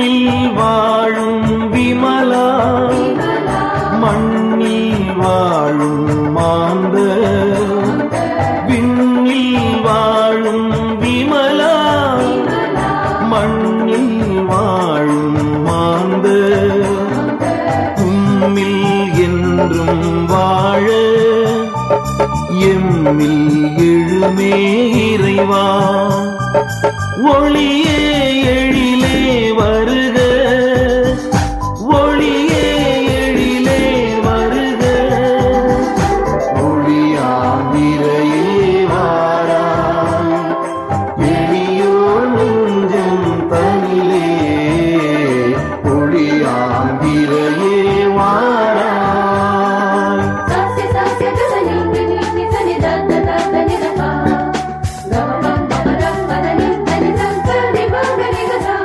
விண்ணில் வாழும் விமலா மண்ணில் வாழும் மாந்த விண்ணில் வாழும் விமலா மண்ணில் வாழும் மாந்த உம்மில் என்றும் வாழ எம்மில் எழுமே இறைவா ஒளியே எழிலே வருக ஒளியே எழிலே வருக ஒளியாமிரையே வாராய் எளியோர் நெஞ்சம் தனிலே ஒளியாம்பிரையே வாராய் சாசி சாசி தனி நினி நிசனி தத்த தத்த நிதபா கமகம் கமகம் பதனி தனி சங்கரி பங்கரி கதா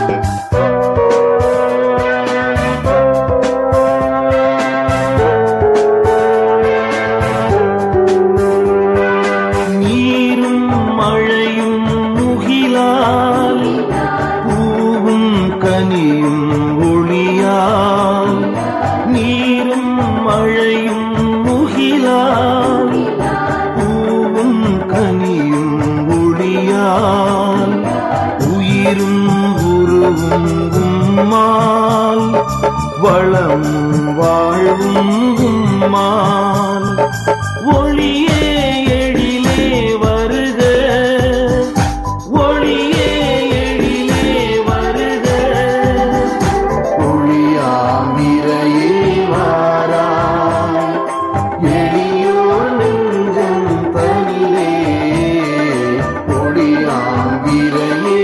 நீரும் மழையும் முகிலால் பூவும் கனியும் ஒளியால் நீரும் மழையும் முகிலால் பூவும் கனியும் ஒளியால் உயிரும் உருவும் உம்மால் வளம் வாழ்வும் உம்மால் ஒளியே எழிலே வருக ஒளியே எழிலே வருக ஒளியாமிரையே வாராய் எளியோர் நெஞ்சம் தனிலே ஒளியாம்பிரையே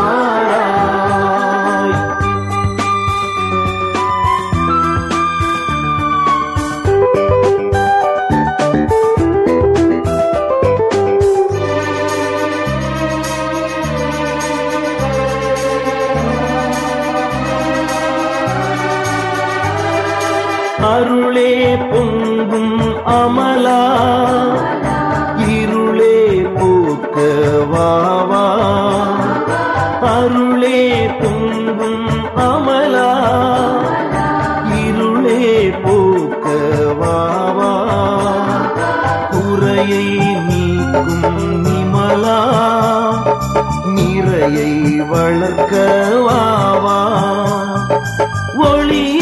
வாராய் அருளே பொங்கும் அமலா இருளே போக்க வாவா அருளே பொங்கும் அமலா இருளே போக்க வாவா குறையை நீக்கும் நிமலா நிறையை வளர்க்க வாவா ஒளியே